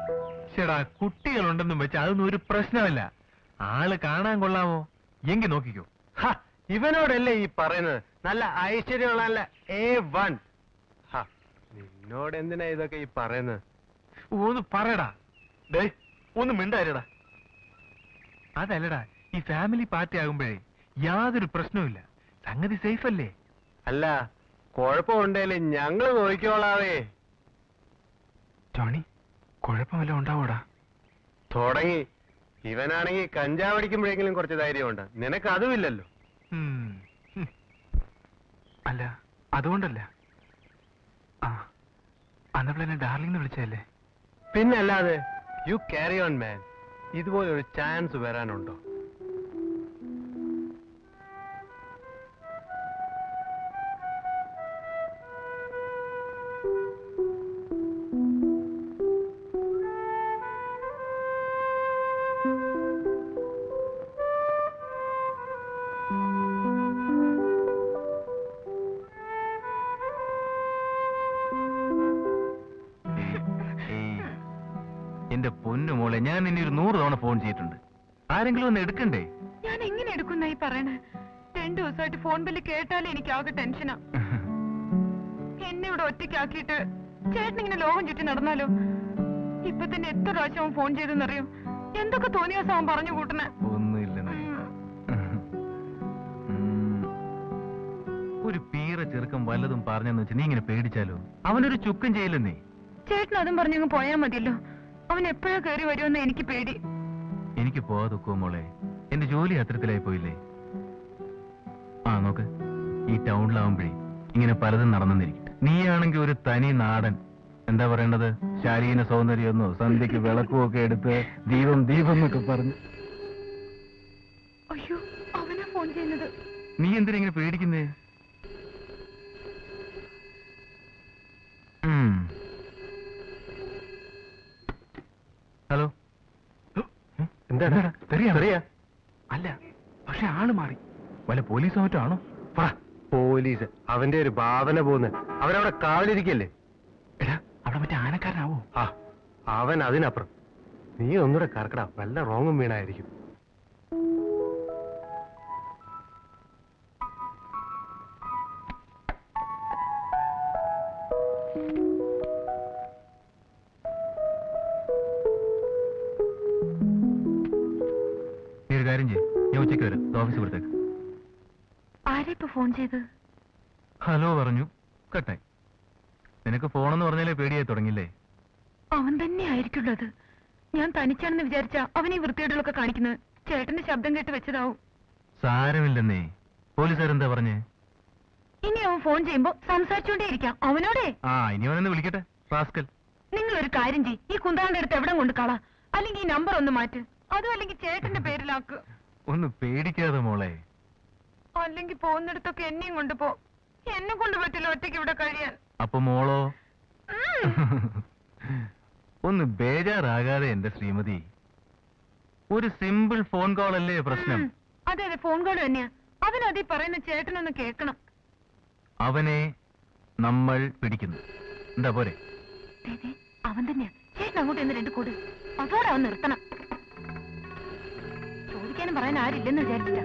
ചേടാ കുട്ടികളുണ്ടെന്നും വെച്ച് അതൊന്നും ഒരു പ്രശ്നമല്ല ആള് കാണാൻ കൊള്ളാമോ എങ്കിൽ നോക്കിക്കോ ഹ, ഇവനോടല്ലേ ഈ പറയുന്നത് നല്ല ഐശ്വര്യമുള്ള നല്ല എ വൺ നിന്നോട് എന്തിനാ ഇതൊക്കെ ഈ പറയുന്നത് ഒന്ന് പറയടാ ഡേ ഒന്ന് മിണ്ടായിരടാ അതല്ലടാ ഈ ഫാമിലി പാർട്ടി ആകുമ്പോഴേ യാതൊരു പ്രശ്നവുമില്ല സംഗതി സേഫ് അല്ലേ അല്ല കുഴപ്പമുണ്ടേല് ഞങ്ങള് നോക്കിക്കോളാവേ ജോണി കുഴപ്പമല്ല ഉണ്ടാവൂടാ തുടങ്ങി ഇവനാണെങ്കിൽ കഞ്ചാവ് അടിക്കുമ്പോഴെങ്കിലും കുറച്ച് ധൈര്യമുണ്ട് നിനക്ക് അതുമില്ലല്ലോ അല്ല അതുകൊണ്ടല്ല ആ അന്നപ്പോഴെന്നെ ഡാർലിംഗ് വിളിച്ചല്ലേ പിന്നല്ലാതെ യു ക്യാരി ഓൺ മാൻ ഇതുപോലെ ഒരു ചാൻസ് വരാനുണ്ടോ എന്റെ പൊന്നു മോളെ ഞാൻ ഇനി ഒരു നൂറ് തവണ ഫോൺ ചെയ്തിട്ടുണ്ട് ആരെങ്കിലും ഒന്ന് എടുക്കണ്ടേ ഞാൻ എങ്ങനെ എടുക്കുന്നായി പറയണേ രണ്ടു ദിവസമായിട്ട് ഫോൺ ബില്ല് കേട്ടാലേ എനിക്ക് ആകെ ടെൻഷനാ എന്നെ ഇവിടെ ഒറ്റയ്ക്കാക്കിയിട്ട് ചേട്ടൻ ഇങ്ങനെ ലോകം ചുറ്റി നടന്നാലോ ഇപ്പൊ തന്നെ എത്ര പ്രാവശ്യം അവൻ ഫോൺ ചെയ്തെന്നറിയോ എന്തൊക്കെ തോന്നിയ ദിവസം അവൻ പറഞ്ഞു കൂട്ടണേ ഒന്നുമില്ലെന്ന് ഉം. ഒരു പീറ ചെറുക്കം വല്ലതും പറഞ്ഞെന്ന് വെച്ച് നീ ഇങ്ങനെ പേടിച്ചാലോ അവനൊരു ചുക്കും ചെയ്യില്ലെന്നേ ചേട്ടൻ അതും പറഞ്ഞങ്ങ് പോയാ മതിയല്ലോ അവൻ എപ്പോഴാ കയറി വരുമെന്ന് എനിക്ക് പേടി എനിക്ക് പോവാതൊക്കോ മോളെ എന്റെ ജോലി അത്തരത്തിലായി പോയില്ലേ ആ നോക്ക് ഈ ടൗണിലാവുമ്പോഴേ ഇങ്ങനെ പലതും നടന്നെന്നിരിക്കും നീയാണെങ്കിൽ ഒരു തനി നാടൻ എന്താ പറയേണ്ടത് ശാരീരിക സൗന്ദര്യമൊന്നോ സന്ധ്യക്ക് വിളക്കും ഒക്കെ എടുത്ത് ദീപം ദീപം എന്നൊക്കെ പറഞ്ഞു അയ്യോ അവനാ ഫോൺ ചെയ്യുന്നത് നീ എന്തിനാ ഇങ്ങനെ പേടിക്കുന്നേ ഉം. ഹലോ എന്താടാ? തെറിയാ തെറിയാ? അല്ല പക്ഷെ ആള് മാറി വല്ല പോലീസോ മറ്റോ ആണോ പറ പോലീസ് അവന്റെ ഒരു ഭാവന പോന്ന് അവനവിടെ കാവലിരിക്കല്ലേ എടാ അവിടെ മറ്റേ ആനക്കാരനാവോ ആ അവൻ അതിനപ്പുറം നീ ഒന്നുകൂടെ കറക്കടാ വല്ല റോങ്ങും വീണായിരിക്കും നീ ഒരു കാര്യം ചെയ്യ് ഞാൻ ഉച്ചയ്ക്ക് വരാം ഓഫീസിൽ കൊടുത്തേക്ക് ആരാ ഇപ്പൊ ഫോൺ ചെയ്ത് ഹലോ പറഞ്ഞു കട്ടായി നിനക്ക് ഫോണെന്ന് പറഞ്ഞാലേ പേടിയായി തുടങ്ങില്ലേ അവൻ തന്നെ ആയിരിക്കുള്ളത് ഞാൻ തനിച്ചാണെന്ന് വിചാരിച്ച അവൻ ഈ വൃത്തികേടുകളൊക്കെ കാണിക്കുന്നത് ചേട്ടന്റെ ശബ്ദം കേട്ട് വെച്ചതാവും സാരമില്ലെന്നേ പോലീസുകാരെന്താ പറഞ്ഞേ ഇനി അവൻ ഫോൺ ചെയ്യുമ്പോ സംസാരിച്ചോണ്ടേ ഇരിക്കാം അവനോടെ ആ ഇനി അവനെന്ന് വിളിക്കട്ടെ റാസ്കൽ നിങ്ങൾ ഒരു കാര്യം ചെയ്യ് ഈ കുന്താന്റെ അടുത്ത് എവിടെ കൊണ്ട് കളാ അല്ലെങ്കിൽ ഈ നമ്പർ ഒന്ന് മാറ്റ് അതും അല്ലെങ്കിൽ ചേട്ടന്റെ പേരിലാക്ക് ഒന്ന് പേടിക്കാതെ മോളെ അല്ലെങ്കിൽ പോകുന്നിടത്തൊക്കെ എന്നെയും കൊണ്ടുപോ എന്നെ കൊണ്ട് പറ്റില്ല ഒറ്റയ്ക്ക് ഇവിടെ കഴിയാൻ അപ്പൊ മോളോ ഉം. ഒന്ന് ബേജാറാകാതെ എന്റെ ശ്രീമതി ഒരു സിമ്പിൾ ഫോൺ കോൾ അല്ലേ പ്രശ്നം ഉം. അതെ അതെ ഫോൺ കോൾ തന്നെയാ അവനതീ പറയുന്ന ചേട്ടനൊന്ന് കേൾക്കണം അവനെ നമ്മൾ പിടിക്കുന്നു എന്താ പോരെ ദേ, ദേ, അവൻ തന്നെയാ ചേട്ടൻ അങ്ങോട്ട് എന്ന് രണ്ട് കൂട് അതോടെ അവൻ നിർത്തണം ചോദിക്കാനും പറയാൻ ആരില്ലെന്ന് വിചാരിച്ചിട്ടാ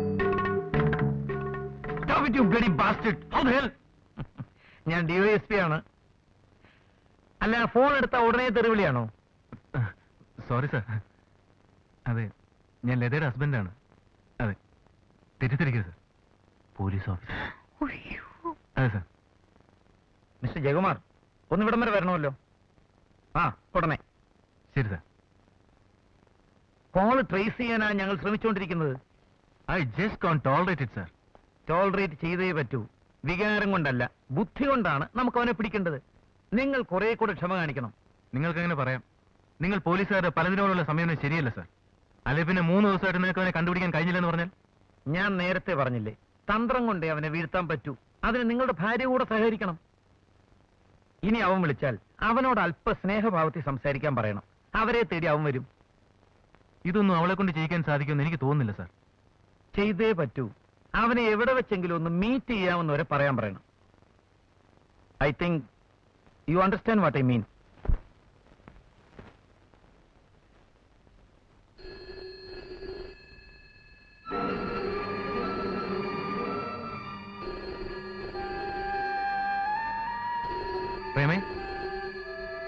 ഞാൻ ഡിവൈഎസ്പി ആണ് അല്ല ഫോൺ എടുത്ത ഉടനെ തെറിവിളിയാണോ സോറി സർ അതെ ഞാൻ ലതയുടെ ഹസ്ബൻഡാണ് അതെ തെറ്റിദ്ധരിക്കരുത് സർ പോലീസ് ഓഫീസർ ഉയ്യോ. അതെ സർ മിസ്റ്റർ ജയകുമാർ ഒന്ന് ഇവിടം വരെ വരണമല്ലോ ആ ഉടനെ ശരി സർ കോൾ ട്രേസ് ചെയ്യാനാ ഞങ്ങൾ ശ്രമിച്ചുകൊണ്ടിരിക്കുന്നത് I just can tolerate it sir tolerate ചെയ്തേ പറ്റൂ വികാരം കൊണ്ടല്ല ബുദ്ധി കൊണ്ടാണ് നമുക്ക് അവനെ പിടിക്കേണ്ടത് നിങ്ങൾ കുറെ കൂടെ ക്ഷമ കാണിക്കണം നിങ്ങൾക്ക് അങ്ങനെ പറയാം നിങ്ങൾ പോലീസുകാരുടെ പലതിനോടുള്ള സമയം ശരിയല്ല സർ അല്ലെ പിന്നെ മൂന്ന് ദിവസമായിട്ട് നിങ്ങൾക്ക് അവനെ കണ്ടുപിടിക്കാൻ കഴിഞ്ഞില്ലെന്ന് പറഞ്ഞാൽ ഞാൻ നേരത്തെ പറഞ്ഞില്ലേ തന്ത്രം കൊണ്ടേ അവനെ വീഴ്ത്താൻ പറ്റൂ അതിന് നിങ്ങളുടെ ഭാര്യ കൂടെ സഹകരിക്കണം ഇനി അവൻ വിളിച്ചാൽ അവനോട് അല്പ സ്നേഹഭാവത്തിൽ സംസാരിക്കാൻ പറയണം അവരെ തേടി അവൻ വരും ഇതൊന്നും അവളെ കൊണ്ട് ചെയ്യിക്കാൻ സാധിക്കുമെന്ന് എനിക്ക് തോന്നുന്നില്ല സർ ചെയ്തേ പറ്റൂ അവനെ എവിടെ വെച്ചെങ്കിലും ഒന്ന് മീറ്റ് ചെയ്യാമെന്ന് വരെ പറയാൻ പറയണം I think you understand what I mean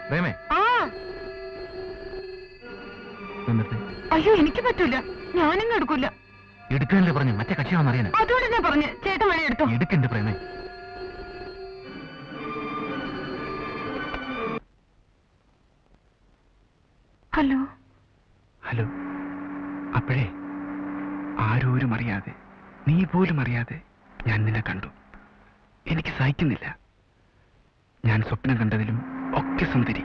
പ്രേമേ ആ എന്നിട്ട് അയ്യോ എനിക്ക് പറ്റൂല ഞാനിങ്ങ് എടുക്കൂല എടുക്കാനല്ലേ പറഞ്ഞു മറ്റേ കക്ഷിയാണെന്ന് അറിയാനാ അതുകൊണ്ട് ഞാൻ പറഞ്ഞു ചേട്ടൻ വഴി എടുത്തോ എടുക്കണ്ട് പ്രേമേ ഹലോ ഹലോ അപ്പോഴേ ആരോരും അറിയാതെ നീ പോലും അറിയാതെ ഞാൻ നിന്നെ കണ്ടു എനിക്ക് സഹിക്കുന്നില്ല ഞാൻ സ്വപ്നം കണ്ടതിലും ഒക്കെ സുന്ദരി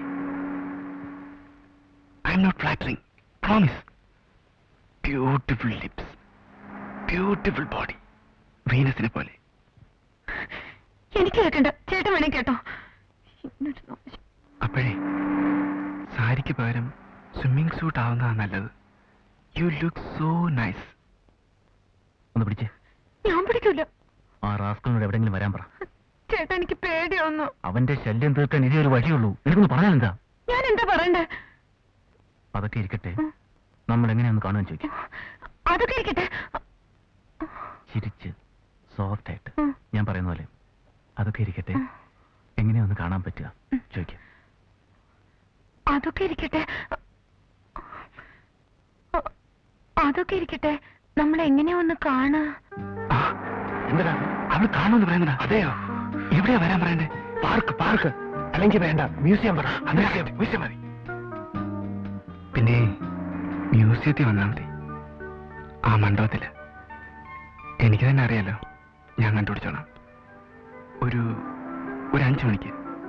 I'm not flattering promise beautiful lips beautiful body വീനസിനെ പോലെ എനിക്ക് കേൾക്കണ്ട ചേട്ടൻ വേണേ കേട്ടോ ഇന്നൊരു നാശം. അപ്പോഴേ സാരിക്ക് പകരം സ്വിമ്മിംഗ് സൂട്ട് ആവുന്നതാണ് നല്ലത് യു ലുക്ക് സോ നൈസ് ഒന്ന് പിടിച്ചേ ഞാൻ പിടിക്കൂല ആ റാസ്കലിനോട് എവിടെങ്കിലും വരാൻ പറ ചേട്ടാ എനിക്ക് പേടിയാവുന്നു അവന്റെ ശല്യം തീർക്കാൻ ഇതേ ഒരു വഴിയുള്ളൂ എനിക്കൊന്ന് പറഞ്ഞാൽ എന്താ ഞാൻ എന്താ പറയണ്ടേ അതൊക്കെ ഇരിക്കട്ടെ നമ്മൾ എങ്ങനെയാന്ന് കാണുവാൻ ചോദിക്കും അതൊക്കെ ഇരിക്കട്ടെ ചിരിച്ച് സോഫ്റ്റ് ആയിട്ട് ഉം. ഞാൻ പറയുന്ന പോലെ അതൊക്കെ ഇരിക്കട്ടെ എങ്ങനെയാന്ന് കാണാൻ പറ്റുക ചോദിക്കാം അതൊക്കെ ഇരിക്കട്ടെ അതൊക്കെ ഇരിക്കട്ടെ നമ്മൾ എങ്ങനെയാ ഒന്ന് കാണാ ആ, എന്തിനാ അവൾ കാണുമെന്ന് പറയുന്നതാ അതെയോ എവിടെയാ വരാൻ പറയണ്ടേ പാർക്ക് പാർക്ക് അല്ലെങ്കിൽ വേണ്ട മ്യൂസിയം പറ മ്യൂസിയം മ്യൂസിയം മതി പിന്നെ മ്യൂസിയത്തിൽ വന്നാൽ മതി ആ മണ്ഡപത്തില് എനിക്ക് തന്നെ അറിയാലോ ഞാൻ കണ്ടുപിടിച്ചോളാം ഒരു ഒരു അഞ്ചു മണിക്ക്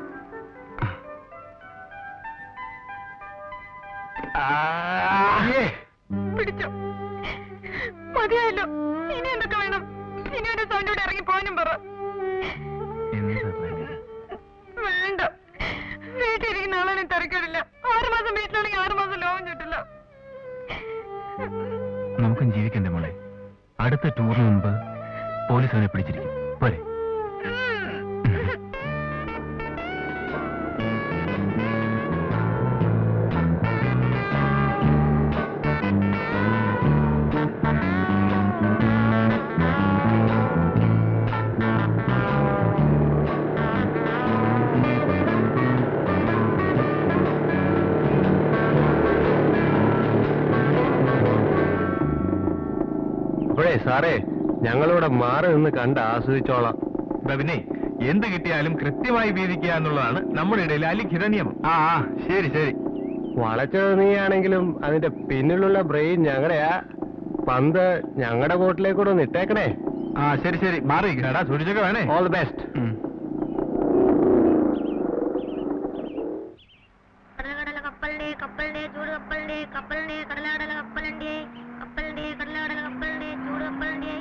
ആ. പിടിച്ചോ മതിയായല്ലോ ഇനി എന്തൊക്കെ വേണം ഇനി ഒരു സൗണ്ടോടെ ഇറങ്ങി പോകാനും പറ എന്താ പ്രേമേ? വേണ്ട വീട്ടിലിരിക്കുന്ന ആളെ തിരക്കിടില്ല ആറ് മാസം വീട്ടിലാണെങ്കിൽ ആറ് മാസം ലോകം ചുറ്റില്ല നമുക്കും ജീവിക്കണ്ടേ മോളെ അടുത്ത ടൂറിന് മുമ്പ് പോലീസ് അവനെ പിടിച്ചിരിക്കും പോരെ അപ്പോഴേ സാറേ ഞങ്ങളിവിടെ മാറി നിന്ന് കണ്ട് ആസ്വദിച്ചോളാം പിന്നെ എന്ത് കിട്ടിയാലും കൃത്യമായി വീതിക്കുക എന്നുള്ളതാണ് നമ്മുടെ ഇടയിൽ അലിഖിത നിയമം ആ ആ ശരി ശരി വളച്ചത് നീയാണെങ്കിലും അതിന്റെ പിന്നിലുള്ള ബ്രെയിൻ ഞങ്ങളുടെയാ പന്ത് ഞങ്ങളുടെ കോട്ടിലേക്കൂടെ ഒന്ന് ഇട്ടേക്കണേ ആ ശരി ശരി മാറി കേടാ സൂക്ഷിച്ചൊക്കെ വേണേ ഓൾ ദി ബെസ്റ്റ് കടലകടല കപ്പലിന്റെ കപ്പലിന്റെ ചൂട് കപ്പലിന്റെ കപ്പലിന്റെ കടലാടല കപ്പലിന്റെ കപ്പലിന്റെ കടലാടല കപ്പലിന്റെ ചൂട് കപ്പലിന്റെ